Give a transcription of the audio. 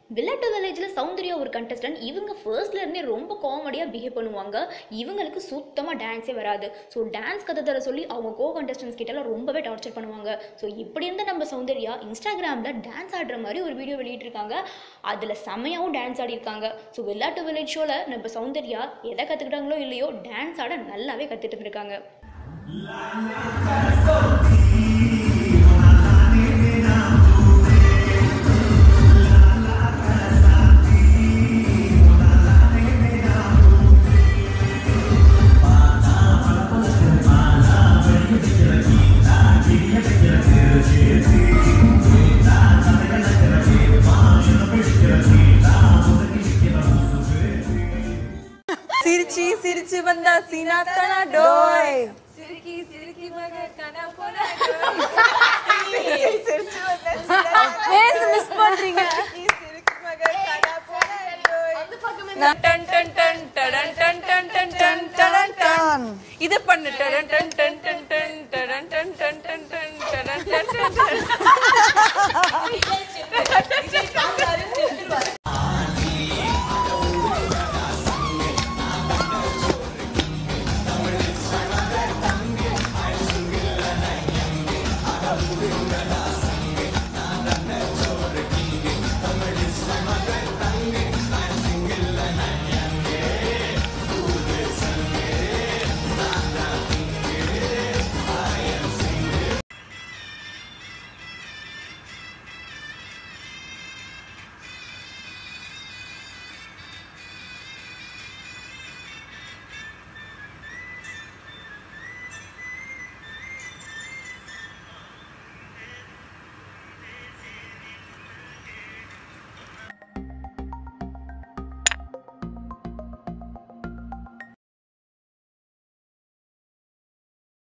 விளையாட்டு வில்லேஜில் சௌந்தர்யா ஒரு கண்டஸ்டன்ட் இவங்க ஃபர்ஸ்ட்ல இருந்தே ரொம்ப காமெடியாக பிஹேவ் பண்ணுவாங்க இவங்களுக்கு சுத்தமாக டான்ஸே வராது ஸோ டான்ஸ் கற்று தர சொல்லி அவங்க கோ கண்டஸ்டன்ஸ் கிட்டலாம் ரொம்பவே டார்ச்சர் பண்ணுவாங்க ஸோ இப்படி இருந்த நம்ம சௌந்தர்யா இன்ஸ்டாகிராமில் டான்ஸ் ஆடுற மாதிரி ஒரு வீடியோ வெளியிட்டிருக்காங்க அதில் செமையாகவும் டான்ஸ் ஆடிருக்காங்க ஸோ விளையாட்டு வில்லேஜ் ஷோவில் நம்ம சௌந்தர்யா எதை கற்றுக்கிட்டாங்களோ இல்லையோ டான்ஸ் ஆட நல்லாவே கற்றுட்டு இருந்திருக்காங்க சிரிச்சி சிரிச்சு வந்தா சீனாத்தனா டோய் சிரிக்கி சிரிக்கி மக கனா போனா சிரிச்சு வந்தா பேஸ் மிஸ் பண்றீங்க சிரிக்கி மக கனா போனா டன் டன் டன் டடன் டன் டன் டன் டன் டடன் டன் இது பண்ணு டடன் டன் டன் டன் டன் டடன் டன் டன் டன் டன் டடன் டன் டன் டன்